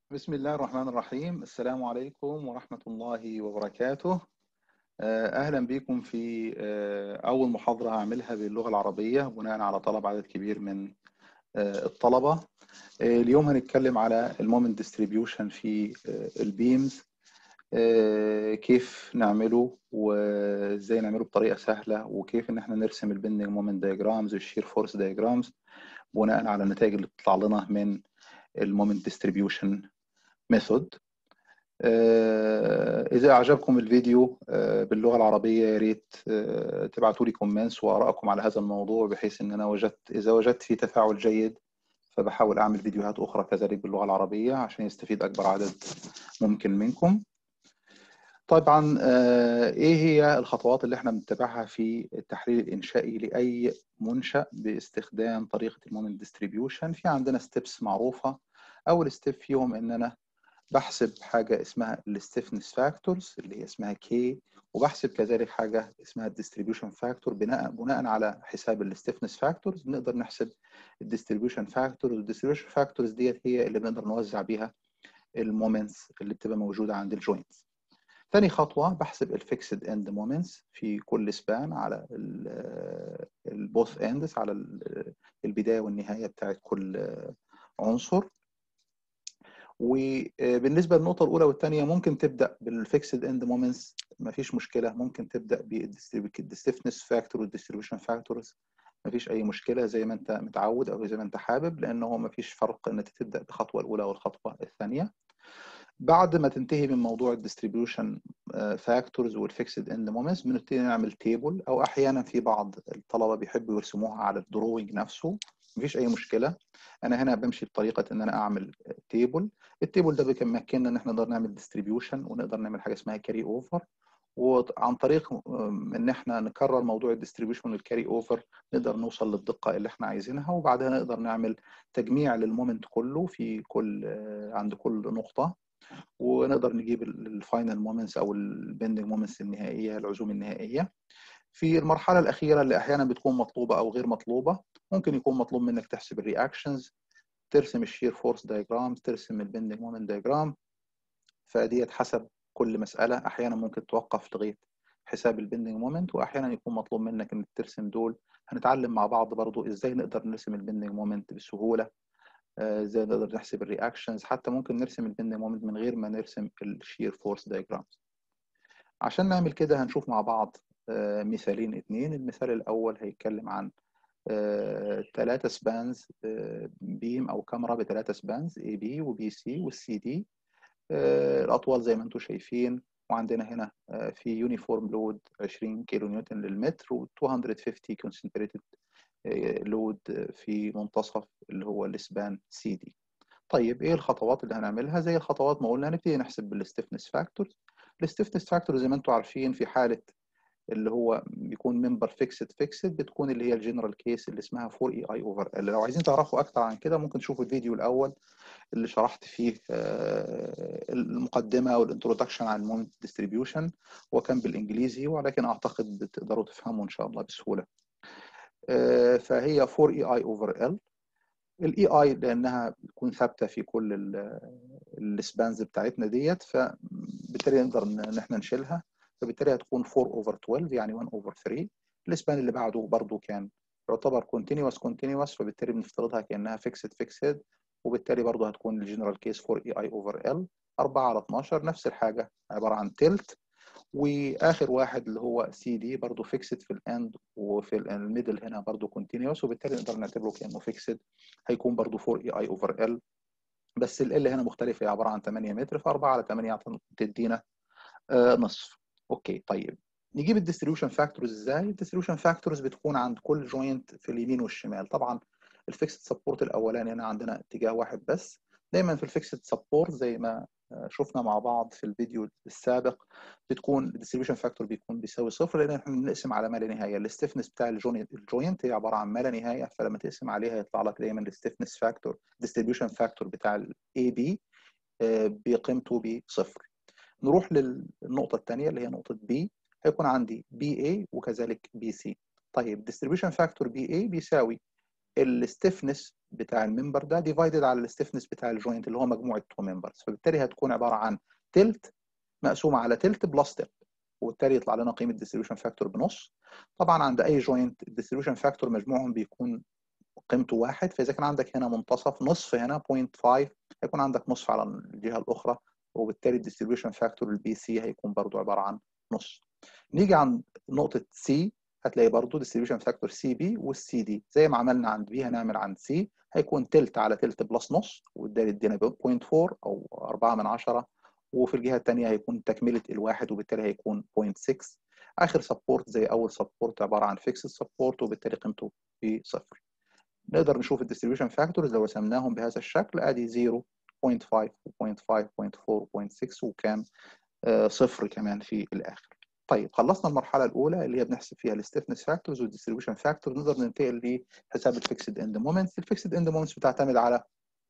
بسم الله الرحمن الرحيم السلام عليكم ورحمة الله وبركاته أهلا بكم في أول محاضرة هعملها باللغة العربية بناء على طلب عدد كبير من الطلبة اليوم هنتكلم على المومنت ديستريبيوشن في البيمز كيف نعمله وازاي نعمله بطريقة سهلة وكيف ان احنا نرسم البندنج مومنت دايجرامز والشير فورس دايجرامز بناء على النتائج اللي بتطلع لنا من المومنت ديستريبيوشن ميثود إذا أعجبكم الفيديو باللغة العربية يا ريت تبعتوا لي كومنتس وآرائكم على هذا الموضوع بحيث إن أنا وجدت إذا وجدت فيه تفاعل جيد فبحاول أعمل فيديوهات أخرى كذلك باللغة العربية عشان يستفيد أكبر عدد ممكن منكم. طبعا إيه هي الخطوات اللي إحنا بنتبعها في التحليل الإنشائي لأي منشأ باستخدام طريقة المومنت ديستريبيوشن؟ في عندنا ستيبس معروفة. أول ستيب فيهم إن أنا بحسب حاجه اسمها الستيفنس فاكتورز اللي هي اسمها كي وبحسب كذلك حاجه اسمها الديستريبيوشن فاكتور بناء بناء على حساب الستيفنس فاكتورز بنقدر نحسب الديستريبيوشن فاكتورز والديستريبيوشن فاكتورز ديت هي اللي بنقدر نوزع بيها المومنتس اللي بتبقى موجوده عند الجوينتس ثاني خطوه بحسب الفيكسد اند مومنتس في كل سبان على البوث اندز على البدايه والنهايه بتاعت كل عنصر وبالنسبه للنقطه الاولى والثانيه ممكن تبدا بالفيكسد اند مومنتس ما فيش مشكله ممكن تبدا بالستيفنس فاكتور والديستريبيوشن فاكتورز ما فيش اي مشكله زي ما انت متعود او زي ما انت حابب لانه هو ما فيش فرق انك تبدا بالخطوه الاولى والخطوه الثانيه بعد ما تنتهي من موضوع الديستريبيوشن فاكتورز والفيكسد اند مومنتس بنبتدي نعمل تيبل او احيانا في بعض الطلبه بيحبوا يرسموها على الدروينج نفسه مفيش اي مشكله انا هنا بمشي بطريقه ان انا اعمل تيبل التيبل ده بيمكننا ان احنا نقدر نعمل ديستريبيوشن ونقدر نعمل حاجه اسمها كاري اوفر وعن طريق ان احنا نكرر موضوع الديستريبيوشن والكاري اوفر نقدر نوصل للدقه اللي احنا عايزينها وبعدها نقدر نعمل تجميع للمومنت كله في كل عند كل نقطه ونقدر نجيب الفاينل مومنتس او البندنج مومنتس النهائيه العزوم النهائيه في المرحلة الأخيرة اللي أحيانا بتكون مطلوبة أو غير مطلوبة ممكن يكون مطلوب منك تحسب الرياكشنز ترسم الشير فورس دايجرام ترسم البندنج مومنت دايجرام فديت حسب كل مسألة أحيانا ممكن توقف لغاية حساب البندنج مومنت وأحيانا يكون مطلوب منك إنك ترسم دول هنتعلم مع بعض برضو إزاي نقدر نرسم البندنج مومنت بسهولة ازاي نقدر نحسب الرياكشنز حتى ممكن نرسم البندنج مومنت من غير ما نرسم الشير فورس دايجرام عشان نعمل كده هنشوف مع بعض مثالين اتنين المثال الأول هيتكلم عن ثلاثة سبانز بيم أو كاميرا بثلاثة سبانز اي بي وبي سي والسي دي الأطوال زي ما انتم شايفين وعندنا هنا في يونيفورم لود 20 كيلو نيوتن للمتر و 250 كونسنتريتد لود في منتصف اللي هو السبان سي دي طيب ايه الخطوات اللي هنعملها زي الخطوات ما قلنا نبتدي نحسب بالستيفنس فاكتور الستيفنس فاكتور زي ما انتم عارفين في حاله اللي هو بيكون ممبر فيكسد فيكسد بتكون اللي هي الجنرال كيس اللي اسمها 4 اي اي اوفر ال لو عايزين تعرفوا اكتر عن كده ممكن تشوفوا الفيديو الاول اللي شرحت فيه المقدمه والانترودكشن عن المومنت ديستريبيوشن هو كان بالانجليزي ولكن اعتقد بتقدروا تفهموا ان شاء الله بسهوله فهي 4 اي اي اوفر ال الاي اي لانها بتكون ثابته في كل السبانز بتاعتنا ديت فبالتالي نقدر ان احنا نشيلها فبالتالي هتكون 4 اوفر 12 يعني 1 اوفر 3 الاسبان اللي بعده برضو كان يعتبر كونتينوس كونتينوس فبالتالي بنفترضها كانها فيكسد فيكسد وبالتالي برضو هتكون الجنرال كيس 4 اي اي اوفر ال 4 على 12 نفس الحاجه عباره عن تلت واخر واحد اللي هو سي دي برضو فيكسد في الاند وفي الميدل هنا برضو كونتينوس وبالتالي نقدر نعتبره كانه فيكسد هيكون برضو 4 اي اي اوفر ال بس ال هنا مختلفه هي عباره عن 8 متر ف4 على 8 تدينا نصف اوكي طيب نجيب الديستريبيوشن فاكتورز ازاي الديستريبيوشن فاكتورز بتكون عند كل جوينت في اليمين والشمال طبعا الفيكسد سبورت الاولاني هنا عندنا اتجاه واحد بس دايما في الفيكسد سبورت زي ما شفنا مع بعض في الفيديو السابق بتكون الديستريبيوشن فاكتور بيكون بيساوي صفر لان احنا بنقسم على ما لا نهايه الستيفنس بتاع الجوينت هي عباره عن ما لا نهايه فلما تقسم عليها يطلع لك دايما الستيفنس فاكتور ديستريبيوشن فاكتور بتاع الاي بي بقيمته بصفر نروح للنقطة الثانية اللي هي نقطة B هيكون عندي BA وكذلك BC طيب distribution factor BA بيساوي الستيفنس بتاع الممبر ده ديفايدد على الستيفنس بتاع الجوينت اللي هو مجموع التو ممبرز فبالتالي هتكون عباره عن تلت مقسومه على تلت بلس تلت وبالتالي يطلع لنا قيمه ديستريبيوشن فاكتور بنص طبعا عند اي جوينت الديستريبيوشن فاكتور مجموعهم بيكون قيمته واحد فاذا كان عندك هنا منتصف نصف هنا 0.5 هيكون عندك نصف على الجهه الاخرى وبالتالي الديستريبيوشن فاكتور البي سي هيكون برضو عباره عن نص نيجي عند نقطه سي هتلاقي برضو ديستريبيوشن فاكتور سي بي والسي دي زي ما عملنا عند بي هنعمل عند سي هيكون تلت على تلت بلس نص وبالتالي ادينا 0.4 او 4 من 10 وفي الجهه الثانيه هيكون تكمله الواحد وبالتالي هيكون 0.6 اخر سبورت زي اول سبورت عباره عن فيكسد سبورت وبالتالي قيمته بصفر نقدر نشوف الديستريبيوشن فاكتورز لو رسمناهم بهذا الشكل ادي 0 0.5 و0.5 0.4 0.6 وكان صفر كمان في الاخر طيب خلصنا المرحله الاولى اللي هي بنحسب فيها الستيفنس فاكتورز والديستريبيوشن فاكتورز نقدر ننتقل لحساب الفيكسد اند مومنتس الفيكسد اند مومنتس بتعتمد على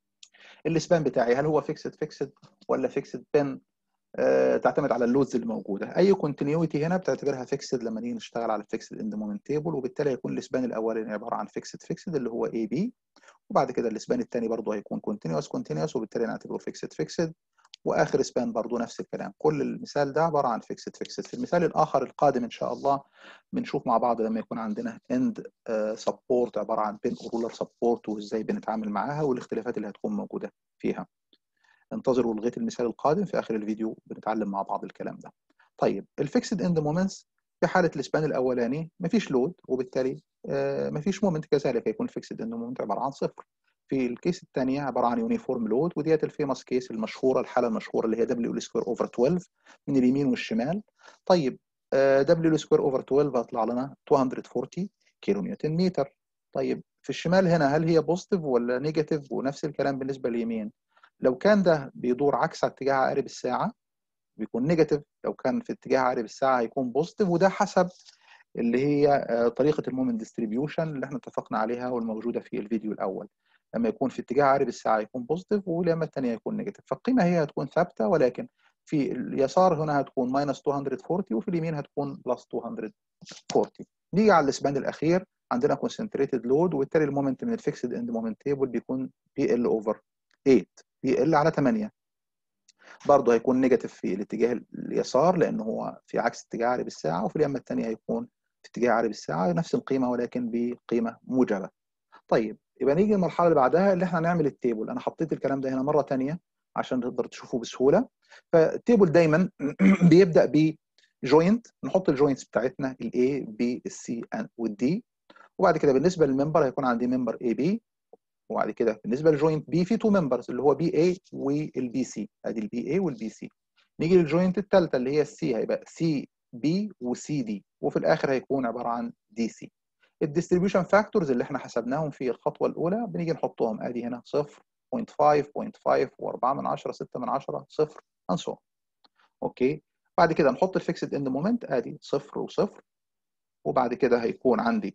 السبان بتاعي هل هو فيكسد فيكسد ولا فيكسد بن أه تعتمد على اللودز اللي موجوده اي كونتينيوتي هنا بتعتبرها فيكسد لما نيجي نشتغل على الفيكسد اند مومنت تيبل وبالتالي هيكون السبان الاولاني عباره عن فيكسد فيكسد اللي هو اي بي وبعد كده السبان الثاني برضه هيكون كونتينوس كونتينوس وبالتالي نعتبره فيكسد فيكسد واخر سبان برضه نفس الكلام كل المثال ده عباره عن فيكسد فيكسد في المثال الاخر القادم ان شاء الله بنشوف مع بعض لما يكون عندنا اند سبورت عباره عن بين رولر سبورت وازاي بنتعامل معاها والاختلافات اللي هتكون موجوده فيها انتظروا لغايه المثال القادم في اخر الفيديو بنتعلم مع بعض الكلام ده طيب الفيكسد اند مومنتس في حاله الاسبان الاولاني مفيش لود وبالتالي مفيش مومنت كذلك هيكون الفيكسد اند مومنت عباره عن صفر في الكيس الثانيه عباره عن يونيفورم لود وديت الفيموس كيس المشهوره الحاله المشهوره اللي هي دبليو سكوير اوفر 12 من اليمين والشمال طيب دبليو سكوير اوفر 12 هيطلع لنا 240 كيلو نيوتن متر طيب في الشمال هنا هل هي بوزيتيف ولا نيجاتيف ونفس الكلام بالنسبه لليمين لو كان ده بيدور عكس اتجاه عقارب الساعه بيكون نيجاتيف لو كان في اتجاه عقارب الساعه هيكون بوزيتيف وده حسب اللي هي طريقه المومنت ديستريبيوشن اللي احنا اتفقنا عليها والموجوده في الفيديو الاول لما يكون في اتجاه عقارب الساعه يكون بوزيتيف ولما الثانيه يكون نيجاتيف فالقيمه هي هتكون ثابته ولكن في اليسار هنا هتكون ماينس 240 وفي اليمين هتكون بلس 240 نيجي على الاسبان الاخير عندنا كونسنتريتد لود وبالتالي المومنت من الفيكسد اند مومنت تيبل بيكون بي ال اوفر 8 بي ال على 8 برضه هيكون نيجاتيف في الاتجاه اليسار لان هو في عكس اتجاه عقارب الساعه وفي اليمه الثانيه هيكون في اتجاه عقارب الساعه نفس القيمه ولكن بقيمه موجبه طيب يبقى نيجي المرحله اللي بعدها اللي احنا نعمل التيبل انا حطيت الكلام ده هنا مره ثانيه عشان تقدر تشوفه بسهوله فالتيبل دايما بيبدا ب جوينت نحط الجوينتس بتاعتنا الاي بي السي والدي وبعد كده بالنسبه للممبر هيكون عندي ممبر اي بي وبعد كده بالنسبه للجوينت بي في تو ممبرز اللي هو بي اي والبي سي ادي البي اي والبي سي نيجي للجوينت الثالثه اللي هي السي هيبقى سي بي وسي دي وفي الاخر هيكون عباره عن دي سي الديستريبيوشن فاكتورز اللي احنا حسبناهم في الخطوه الاولى بنيجي نحطهم ادي هنا 0 0.5 0.5 و4 من 10 6 من 10 0 and so اوكي بعد كده نحط الفيكسد اند مومنت ادي 0 و0 وبعد كده هيكون عندي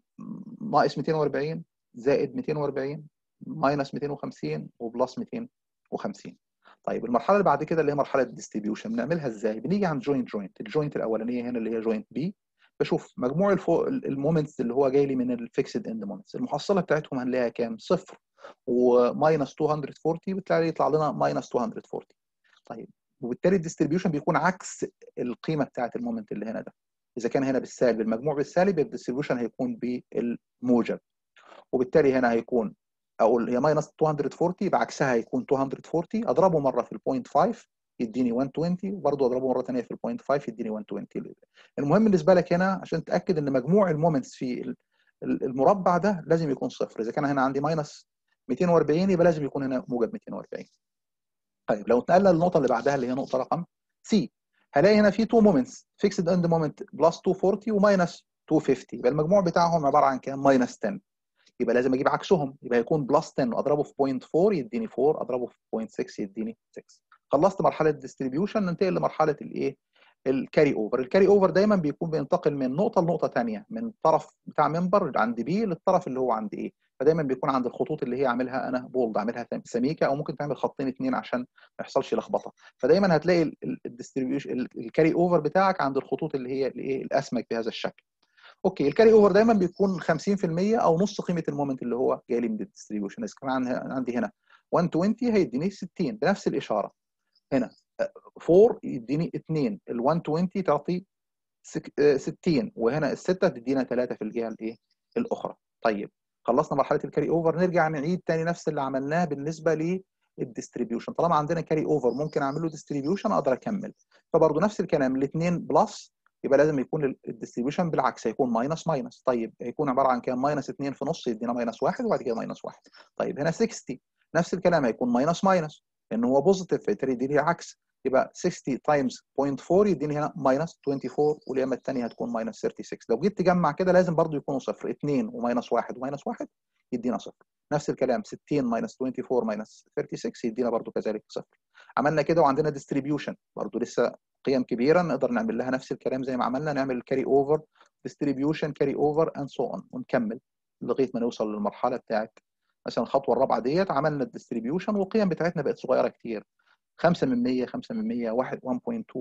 ناقص 240 زائد 240 ماينس 250 وبلس 250 طيب المرحله اللي بعد كده اللي هي مرحله الديستريبيوشن بنعملها ازاي بنيجي عند جوينت جوينت الجوينت الاولانيه هنا اللي هي جوينت بي بشوف مجموع الفو... المومنتس اللي هو جاي لي من الفيكسد اند مومنتس المحصله بتاعتهم هنلاقيها كام صفر وماينس 240 بالتالي يطلع لنا ماينس 240 طيب وبالتالي الديستريبيوشن بيكون عكس القيمه بتاعت المومنت اللي هنا ده اذا كان هنا بالسالب المجموع بالسالب الديستريبيوشن هيكون بالموجب وبالتالي هنا هيكون اقول هي ماينس 240 يبقى عكسها هيكون 240 اضربه مره في البوينت 5 يديني 120 وبرضه اضربه مره ثانيه في البوينت 5 يديني 120 المهم بالنسبه لك هنا عشان تاكد ان مجموع المومنتس في المربع ده لازم يكون صفر اذا كان هنا عندي ماينس 240 يبقى لازم يكون هنا موجب 240 طيب لو اتنقلنا للنقطه اللي بعدها اللي هي نقطه رقم سي هلاقي هنا في تو مومنتس فيكسد اند مومنت بلس 240 وماينس 250 يبقى المجموع بتاعهم عباره عن كام ماينس 10 يبقى لازم اجيب عكسهم يبقى هيكون بلس 10 اضربه في 0.4 يديني 4 اضربه في 0.6 يديني 6 خلصت مرحله الديستريبيوشن ننتقل لمرحله الايه الكاري اوفر الكاري اوفر دايما بيكون بينتقل من نقطه لنقطه ثانيه من الطرف بتاع ممبر عند بي للطرف اللي هو عند ايه فدايما بيكون عند الخطوط اللي هي عاملها انا بولد عاملها سميكه او ممكن تعمل خطين اثنين عشان ما يحصلش لخبطه فدايما هتلاقي الديستريبيوشن الكاري اوفر بتاعك عند الخطوط اللي هي الايه الاسمك بهذا الشكل اوكي الكاري اوفر دايما بيكون 50% او نص قيمه المومنت اللي هو جاي لي من الديستريبيوشن اذا كان عندي هنا 120 هيديني 60 بنفس الاشاره هنا 4 يديني 2 ال 120 تعطي 60 وهنا السته تدينا 3 في الجهه الايه الاخرى طيب خلصنا مرحله الكاري اوفر نرجع نعيد تاني نفس اللي عملناه بالنسبه للديستريبيوشن طالما عندنا كاري اوفر ممكن اعمل له ديستريبيوشن اقدر اكمل فبرضه نفس الكلام الاثنين بلس يبقى لازم يكون الديستريبيوشن بالعكس هيكون ماينس ماينس طيب هيكون عباره عن كام ماينس 2 في نص يدينا ماينس 1 وبعد كده ماينس 1 طيب هنا 60 نفس الكلام هيكون ماينس ماينس لان هو بوزيتيف فبالتالي يديني عكس يبقى 60 تايمز 0.4 يديني هنا ماينس 24 واليمه الثانيه هتكون ماينس 36 لو جيت تجمع كده لازم برضو يكونوا صفر 2 وماينس 1 وماينس 1 يدينا صفر نفس الكلام 60 ماينس 24 ماينس 36 يدينا برضو كذلك صفر عملنا كده وعندنا ديستريبيوشن برضو لسه قيم كبيره نقدر نعمل لها نفس الكلام زي ما عملنا نعمل الكاري اوفر ديستريبيوشن كاري اوفر اند سو اون ونكمل لغايه ما نوصل للمرحله بتاعت مثلا الخطوه الرابعه ديت عملنا الديستريبيوشن والقيم بتاعتنا بقت صغيره كتير 5 من 100 5 من 100 1 1.2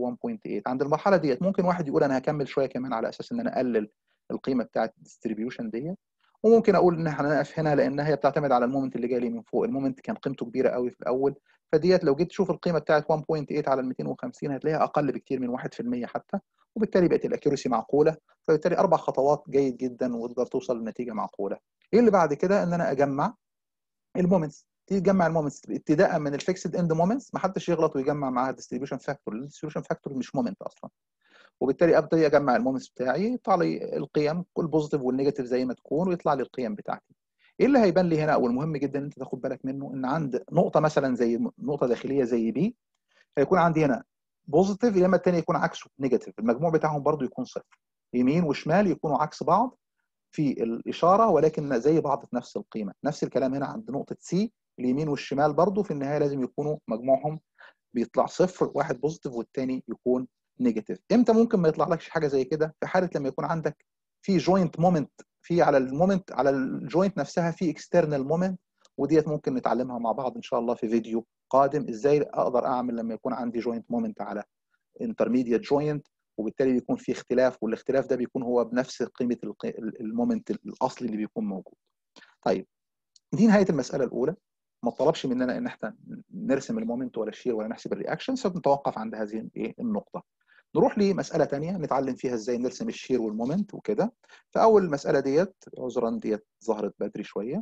1.8 عند المرحله ديت ممكن واحد يقول انا هكمل شويه كمان على اساس ان انا اقلل القيمه بتاعت الديستريبيوشن ديت وممكن اقول ان احنا هنقف هنا لان هي بتعتمد على المومنت اللي جاي لي من فوق المومنت كان قيمته كبيره قوي في الاول فديت لو جيت تشوف القيمه بتاعت 1.8 على ال 250 هتلاقيها اقل بكتير من 1% حتى وبالتالي بقت الاكيورسي معقوله فبالتالي اربع خطوات جيد جدا وتقدر توصل لنتيجه معقوله ايه اللي بعد كده ان انا اجمع المومنتس تيجي تجمع المومنتس ابتداء من الفيكسد اند مومنتس ما حدش يغلط ويجمع معاها الديستريبيوشن فاكتور الديستريبيوشن فاكتور مش مومنت اصلا وبالتالي ابتدي اجمع المومنتس بتاعي يطلع لي القيم كل بوزيتيف والنيجاتيف زي ما تكون ويطلع لي القيم بتاعتي ايه اللي هيبان لي هنا او المهم جدا ان انت تاخد بالك منه ان عند نقطه مثلا زي نقطه داخليه زي بي هيكون عندي هنا بوزيتيف يا اما الثاني يكون عكسه نيجاتيف المجموع بتاعهم برضو يكون صفر يمين وشمال يكونوا عكس بعض في الاشاره ولكن زي بعض في نفس القيمه نفس الكلام هنا عند نقطه سي اليمين والشمال برضو في النهايه لازم يكونوا مجموعهم بيطلع صفر واحد بوزيتيف والثاني يكون نيجاتيف امتى ممكن ما يطلع لكش حاجه زي كده في حاله لما يكون عندك في جوينت مومنت في على المومنت على الجوينت نفسها في اكسترنال مومنت وديت ممكن نتعلمها مع بعض ان شاء الله في فيديو قادم ازاي اقدر اعمل لما يكون عندي جوينت مومنت على انترميديت جوينت وبالتالي بيكون في اختلاف والاختلاف ده بيكون هو بنفس قيمه المومنت الاصلي اللي بيكون موجود. طيب دي نهايه المساله الاولى ما طلبش مننا ان احنا نرسم المومنت ولا الشير ولا نحسب الرياكشن فبنتوقف عند هذه الايه النقطه. نروح لمساله ثانيه نتعلم فيها ازاي نرسم الشير والمومنت وكده فاول مساله ديت عذرا ديت ظهرت بدري شويه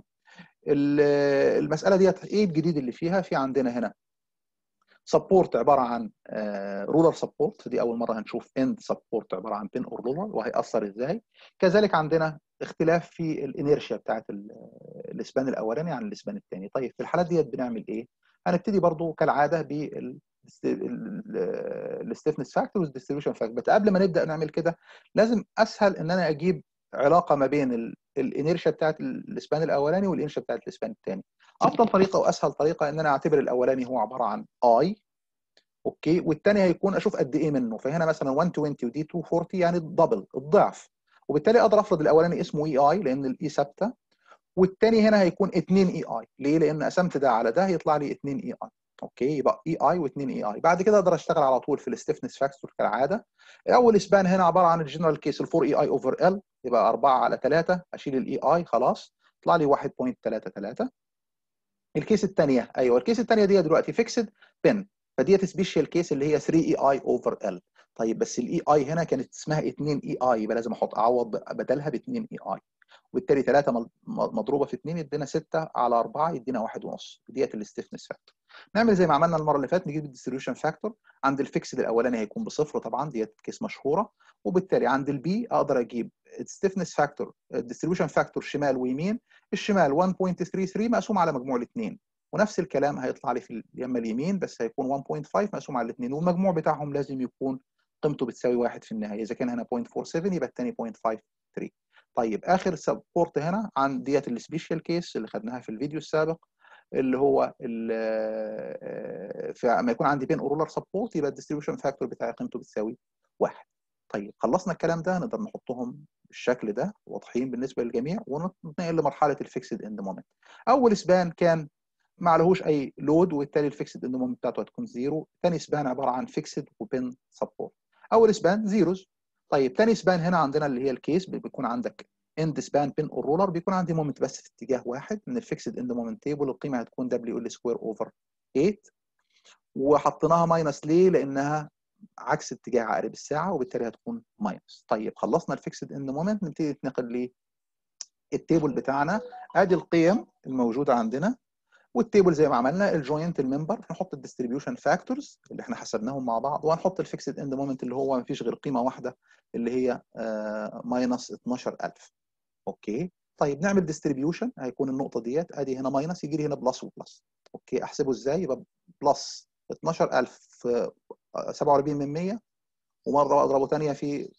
المساله ديت ايه الجديد اللي فيها في عندنا هنا سبورت عباره عن رولر سبورت دي اول مره هنشوف اند سبورت عباره عن بين اور رولر وهيأثر ازاي كذلك عندنا اختلاف في الانيرشيا بتاعت الاسبان الاولاني عن الاسبان الثاني طيب في الحالات ديت بنعمل ايه هنبتدي برضو كالعاده بال الستيفنس فاكتور والديستريبيوشن فاكتور بس قبل ما نبدا نعمل كده لازم اسهل ان انا اجيب علاقه ما بين الانيرشيا بتاعت الاسبان الاولاني والانيرشيا بتاعت الاسبان الثاني افضل طريقه واسهل طريقه ان انا اعتبر الاولاني هو عباره عن اي اوكي والثاني هيكون اشوف قد ايه منه فهنا مثلا 120 ودي 240 يعني الدبل الضعف وبالتالي اقدر افرض الاولاني اسمه اي اي لان الاي ثابته والثاني هنا هيكون 2 اي اي ليه لان قسمت ده على ده هيطلع لي 2 اي اي اوكي يبقى اي اي و2 اي اي بعد كده اقدر اشتغل على طول في الستيفنس فاكتور كالعاده اول اسبان هنا عباره عن الجنرال كيس ال 4 اي اي اوفر ال يبقى 4 على 3 اشيل الاي اي خلاص يطلع لي 1.33 الكيس الثانيه ايوه الكيس الثانيه دي دلوقتي فيكسد بن فديت سبيشال كيس اللي هي 3 اي اي اوفر ال طيب بس الاي اي هنا كانت اسمها 2 اي اي يبقى لازم احط اعوض بدلها ب 2 اي اي وبالتالي 3 مضروبه في 2 يدينا 6 على 4 يدينا 1 ونص ديت الستيفنس فاكتور نعمل زي ما عملنا المره اللي فاتت نجيب الديستريبيوشن فاكتور عند الفيكسد الاولاني هيكون بصفر طبعا ديت كيس مشهوره وبالتالي عند البي اقدر اجيب الستيفنس فاكتور الديستريبيوشن فاكتور شمال ويمين الشمال 1.33 مقسوم على مجموع الاثنين ونفس الكلام هيطلع لي في يما اليمين بس هيكون 1.5 مقسوم على الاثنين والمجموع بتاعهم لازم يكون قيمته بتساوي واحد في النهايه اذا كان هنا 0.47 يبقى الثاني 0.53 طيب اخر سبورت هنا عن ديت السبيشال كيس اللي خدناها في الفيديو السابق اللي هو لما يكون عندي بين اورولار سبورت يبقى الديستريبيوشن فاكتور بتاعي قيمته بتساوي واحد طيب خلصنا الكلام ده نقدر نحطهم بالشكل ده واضحين بالنسبه للجميع وننتقل لمرحله الفيكسد اند مومنت اول سبان كان ما عليهوش اي لود وبالتالي الفيكسد اند مومنت بتاعته هتكون زيرو ثاني سبان عباره عن فيكسد وبين سبورت اول سبان زيروز طيب تاني سبان هنا عندنا اللي هي الكيس بيكون عندك اند سبان بين الرولر بيكون عندي مومنت بس في اتجاه واحد من الفيكسد اند مومنت تيبل القيمه هتكون دبليو ال سكوير اوفر 8 وحطيناها ماينس ليه؟ لانها عكس اتجاه عقارب الساعه وبالتالي هتكون ماينس طيب خلصنا الفيكسد اند مومنت نبتدي نتنقل للتيبل بتاعنا ادي القيم الموجوده عندنا والتيبل زي ما عملنا الجوينت الممبر نحط الديستريبيوشن فاكتورز اللي احنا حسبناهم مع بعض وهنحط الفيكسد اند مومنت اللي هو ما فيش غير قيمه واحده اللي هي ماينس 12000 اوكي طيب نعمل ديستريبيوشن هيكون النقطه ديت ادي هنا ماينس يجي لي هنا بلس وبلس اوكي احسبه ازاي يبقى بلس 12000 في 47 من 100 ومره اضربه ثانيه في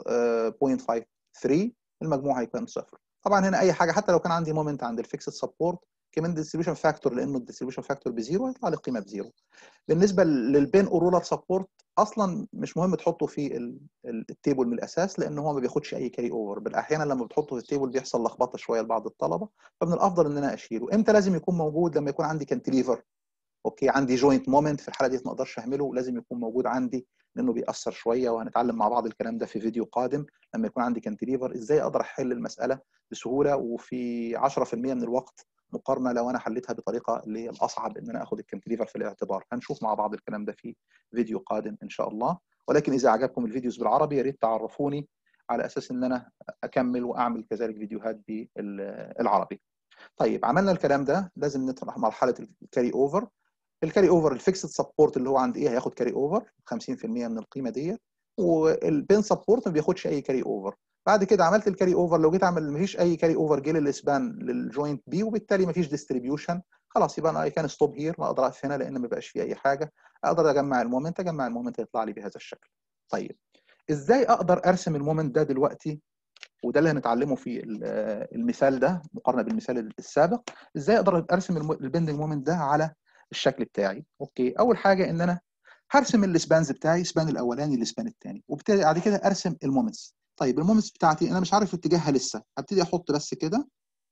0.53 المجموع هيكون صفر طبعا هنا اي حاجه حتى لو كان عندي مومنت عند الفيكسد سبورت كمان ديستريبيوشن فاكتور لانه الديستريبيوشن فاكتور بزيرو هيطلع لي قيمه بزيرو بالنسبه للبين اورولار سبورت اصلا مش مهم تحطه في التيبل من الاساس لان هو ما بياخدش اي كاري اوفر بل احيانا لما بتحطه في التيبل بيحصل لخبطه شويه لبعض الطلبه فمن الافضل ان انا اشيله امتى لازم يكون موجود لما يكون عندي كانتليفر اوكي عندي جوينت مومنت في الحاله دي ما اقدرش اهمله لازم يكون موجود عندي لانه بيأثر شويه وهنتعلم مع بعض الكلام ده في فيديو قادم لما يكون عندي كانتليفر ازاي اقدر احل المساله بسهوله وفي 10% من الوقت مقارنه لو انا حليتها بطريقه اللي هي الاصعب ان انا اخد الكانتليفر في الاعتبار هنشوف مع بعض الكلام ده في فيديو قادم ان شاء الله ولكن اذا عجبكم الفيديوز بالعربي يا ريت تعرفوني على اساس ان انا اكمل واعمل كذلك فيديوهات بالعربي طيب عملنا الكلام ده لازم نطرح مرحله الكاري اوفر الكاري اوفر الفيكسد سبورت اللي هو عند ايه هياخد كاري اوفر 50% من القيمه ديت والبين سبورت ما بياخدش اي كاري اوفر بعد كده عملت الكاري اوفر لو جيت اعمل مفيش اي كاري اوفر جه للاسبان للجوينت بي وبالتالي مفيش ديستريبيوشن خلاص يبقى انا اي كان ستوب هير ما اقدر اقف هنا لان ما بقاش فيه اي حاجه اقدر اجمع المومنت اجمع المومنت يطلع لي بهذا الشكل طيب ازاي اقدر ارسم المومنت ده دلوقتي وده اللي هنتعلمه في المثال ده مقارنه بالمثال السابق ازاي اقدر ارسم البندنج مومنت ده على الشكل بتاعي اوكي اول حاجه ان انا هرسم السبانز بتاعي السبان الاولاني السبان الثاني وبالتالي بعد كده ارسم المومنتس طيب المومنتس بتاعتي انا مش عارف اتجاهها لسه هبتدي احط بس كده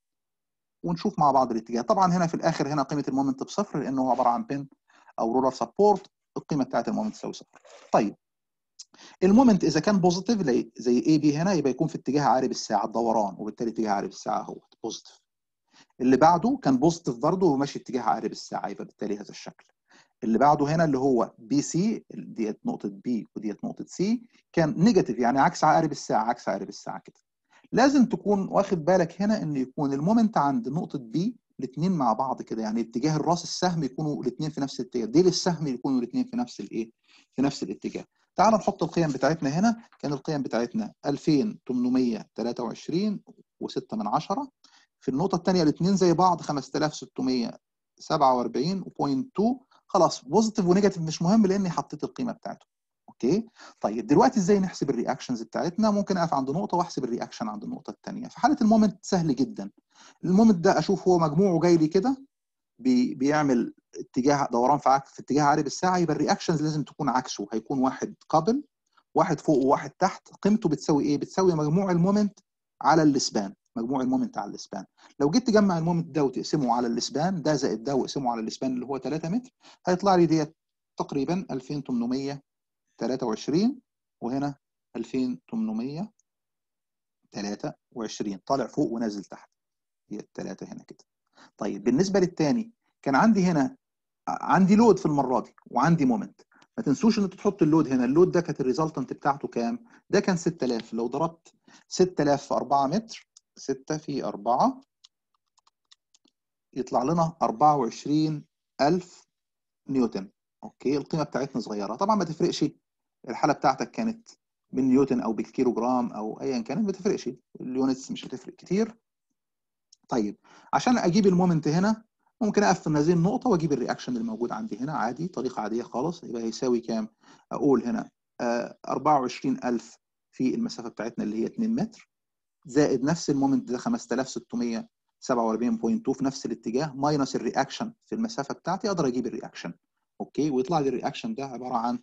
ونشوف مع بعض الاتجاه طبعا هنا في الاخر هنا قيمه المومنت بصفر لانه هو عباره عن بين او رولر سبورت القيمه بتاعت المومنت تساوي صفر طيب المومنت اذا كان بوزيتيف زي اي بي هنا يبقى يكون في اتجاه عقارب الساعه الدوران وبالتالي اتجاه عقارب الساعه هو بوزيتيف اللي بعده كان بوزيتيف برضه وماشي اتجاه عقارب الساعه يبقى بالتالي هذا الشكل اللي بعده هنا اللي هو بي سي ديت نقطه بي وديت نقطه سي كان نيجاتيف يعني عكس عقارب الساعه عكس عقارب الساعه كده لازم تكون واخد بالك هنا ان يكون المومنت عند نقطه بي الاثنين مع بعض كده يعني اتجاه الراس السهم يكونوا الاثنين في نفس الاتجاه ديل السهم يكونوا الاثنين في نفس الايه في نفس الاتجاه تعال نحط القيم بتاعتنا هنا كان القيم بتاعتنا 2823 و6 من عشرة في النقطة الثانية الاثنين زي بعض 5647.2 خلاص بوزيتيف ونيجاتيف مش مهم لاني حطيت القيمة بتاعته اوكي طيب دلوقتي ازاي نحسب الرياكشنز بتاعتنا ممكن اقف عند نقطة واحسب الرياكشن عند النقطة الثانية في حالة المومنت سهل جدا المومنت ده اشوف هو مجموعه جاي لي كده بي بيعمل اتجاه دوران في عكس في اتجاه عقارب الساعه يبقى الرياكشنز لازم تكون عكسه هيكون واحد قبل واحد فوق وواحد تحت قيمته بتساوي ايه؟ بتساوي مجموع المومنت على الاسبان مجموع المومنت على الاسبان لو جيت تجمع المومنت ده وتقسمه على الاسبان ده زائد ده واقسمه على الاسبان اللي هو 3 متر هيطلع لي ديت تقريبا 2823 وهنا 2823 طالع فوق ونازل تحت هي الثلاثه هنا كده طيب بالنسبه للثاني كان عندي هنا عندي لود في المره دي وعندي مومنت ما تنسوش ان انتوا تحطوا اللود هنا اللود ده كانت الريزلتنت بتاعته كام ده كان 6000 لو ضربت 6000 في 4 متر 6 في 4 يطلع لنا 24000 نيوتن اوكي القيمه بتاعتنا صغيره طبعا ما تفرقش الحاله بتاعتك كانت بالنيوتن او بالكيلو جرام او ايا كانت ما تفرقش اليونتس مش هتفرق كتير طيب عشان اجيب المومنت هنا ممكن اقفل هذه النقطه واجيب الرياكشن اللي موجود عندي هنا عادي طريقه عاديه خالص يبقى هيساوي كام اقول هنا آه 24000 في المسافه بتاعتنا اللي هي 2 متر زائد نفس المومنت ده 5647.2 في نفس الاتجاه ماينس الرياكشن في المسافه بتاعتي اقدر اجيب الرياكشن اوكي ويطلع لي الرياكشن ده عباره عن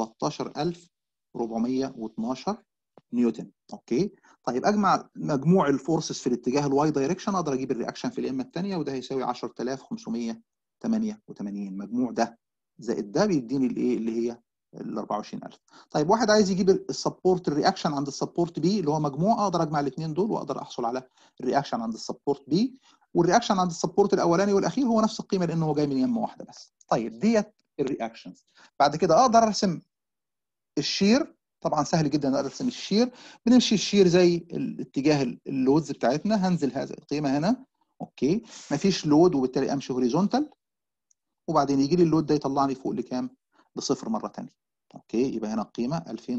13412 نيوتن اوكي طيب اجمع مجموع الفورسز في الاتجاه الواي دايركشن اقدر اجيب الرياكشن في الام الثانيه وده هيساوي 10588 مجموع ده زائد ده بيديني الايه اللي هي ال 24000 طيب واحد عايز يجيب السبورت الرياكشن عند السبورت بي اللي هو مجموع اقدر اجمع الاثنين دول واقدر احصل على الرياكشن عند السبورت بي والرياكشن عند السبورت الاولاني والاخير هو نفس القيمه لانه هو جاي من يمه واحده بس طيب ديت الرياكشنز بعد كده اقدر ارسم الشير طبعا سهل جدا ارسم الشير بنمشي الشير زي الاتجاه اللودز بتاعتنا هنزل هذه القيمه هنا اوكي مفيش لود وبالتالي امشي هوريزونتال وبعدين يجي لي اللود ده يطلعني فوق لكام لصفر مره ثانيه اوكي يبقى هنا القيمه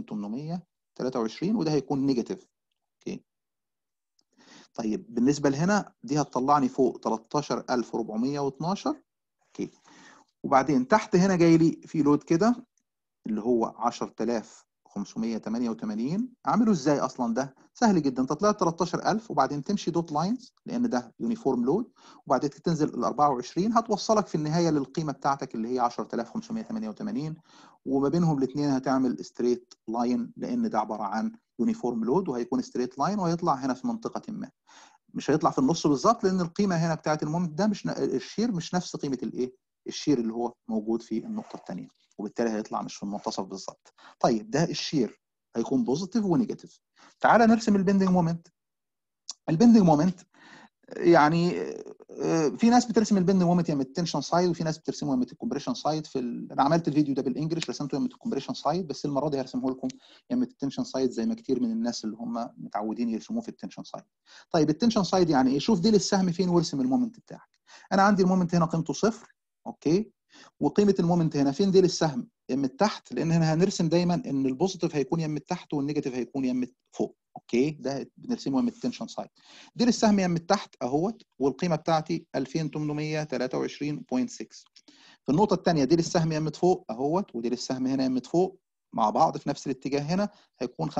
2823 وده هيكون نيجاتيف اوكي طيب بالنسبه لهنا دي هتطلعني فوق 13412 اوكي وبعدين تحت هنا جاي لي في لود كده اللي هو 10000 588 اعمله ازاي اصلا ده سهل جدا انت طلعت 13000 وبعدين تمشي دوت لاينز لان ده يونيفورم لود وبعدين تنزل ال 24 هتوصلك في النهايه للقيمه بتاعتك اللي هي 10588 وما بينهم الاثنين هتعمل ستريت لاين لان ده عباره عن يونيفورم لود وهيكون ستريت لاين وهيطلع هنا في منطقه ما مش هيطلع في النص بالظبط لان القيمه هنا بتاعت المومنت ده مش الشير مش نفس قيمه الايه الشير اللي هو موجود في النقطه الثانيه وبالتالي هيطلع مش في المنتصف بالظبط طيب ده الشير هيكون بوزيتيف ونيجاتيف تعالى نرسم البندنج مومنت البندنج مومنت يعني في ناس بترسم البندنج مومنت يا من التنشن سايد وفي ناس بترسمه يا من الكومبريشن سايد في ال... انا عملت الفيديو ده بالانجلش رسمته يا من الكومبريشن سايد بس المره دي هرسمه لكم يا من التنشن سايد زي ما كتير من الناس اللي هم متعودين يرسموه في التنشن سايد طيب التنشن سايد يعني ايه شوف ديل السهم فين وارسم المومنت بتاعك انا عندي المومنت هنا قيمته صفر اوكي وقيمه المومنت هنا فين ديل السهم يم تحت لان هنا هنرسم دايما ان البوزيتيف هيكون يم تحت والنيجاتيف هيكون يم فوق اوكي ده بنرسمه يم التنشن سايد ديل السهم يم تحت اهوت والقيمه بتاعتي 2823.6 في النقطه الثانيه ديل السهم يم فوق اهوت وديل السهم هنا يم فوق مع بعض في نفس الاتجاه هنا هيكون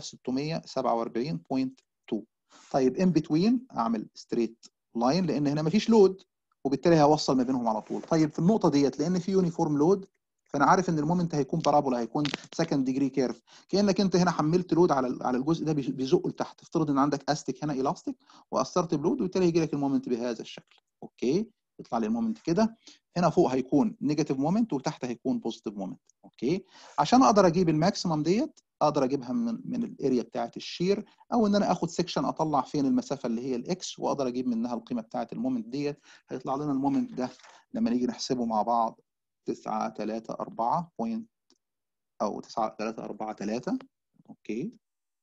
5647.2 طيب ان بتوين اعمل ستريت لاين لان هنا مفيش لود وبالتالي هوصل ما بينهم على طول طيب في النقطه ديت لان في يونيفورم لود فانا عارف ان المومنت هيكون بارابولا هيكون سكند ديجري كيرف كانك انت هنا حملت لود على على الجزء ده بيزقه لتحت افترض ان عندك استك هنا الاستيك واثرت بلود وبالتالي يجي لك المومنت بهذا الشكل اوكي يطلع لي المومنت كده هنا فوق هيكون نيجاتيف مومنت وتحت هيكون بوزيتيف مومنت اوكي عشان اقدر اجيب الماكسيمم ديت اقدر اجيبها من من الاريا بتاعه الشير او ان انا اخد سيكشن اطلع فين المسافه اللي هي الاكس واقدر اجيب منها القيمه بتاعه المومنت ديت هيطلع لنا المومنت ده لما نيجي نحسبه مع بعض 9 3 4 بوينت او 9 3 4 3 اوكي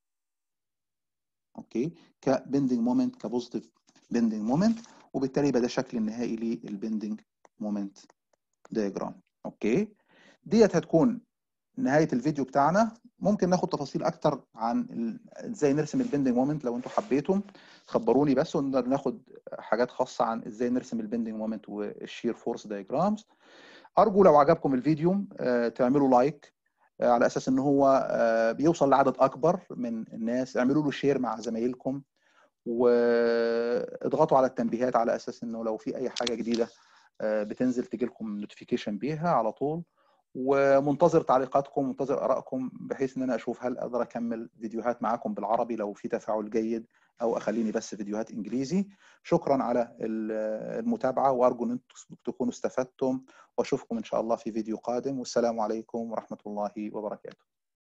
اوكي كبندنج مومنت كبوزيتيف بندنج مومنت وبالتالي يبقى ده الشكل النهائي للبندنج مومنت دياجرام اوكي ديت هتكون نهايه الفيديو بتاعنا ممكن ناخد تفاصيل اكتر عن ازاي نرسم البندنج مومنت لو انتم حبيتم خبروني بس ونقدر ناخد حاجات خاصه عن ازاي نرسم البندنج مومنت والشير فورس دايجرامز ارجو لو عجبكم الفيديو تعملوا لايك على اساس ان هو بيوصل لعدد اكبر من الناس اعملوا له شير مع زمايلكم واضغطوا على التنبيهات على اساس انه لو في اي حاجه جديده بتنزل تجي لكم نوتيفيكيشن بيها على طول ومنتظر تعليقاتكم منتظر ارائكم بحيث ان انا اشوف هل اقدر اكمل فيديوهات معاكم بالعربي لو في تفاعل جيد او اخليني بس فيديوهات انجليزي شكرا على المتابعه وارجو ان انتم تكونوا استفدتم واشوفكم ان شاء الله في فيديو قادم والسلام عليكم ورحمه الله وبركاته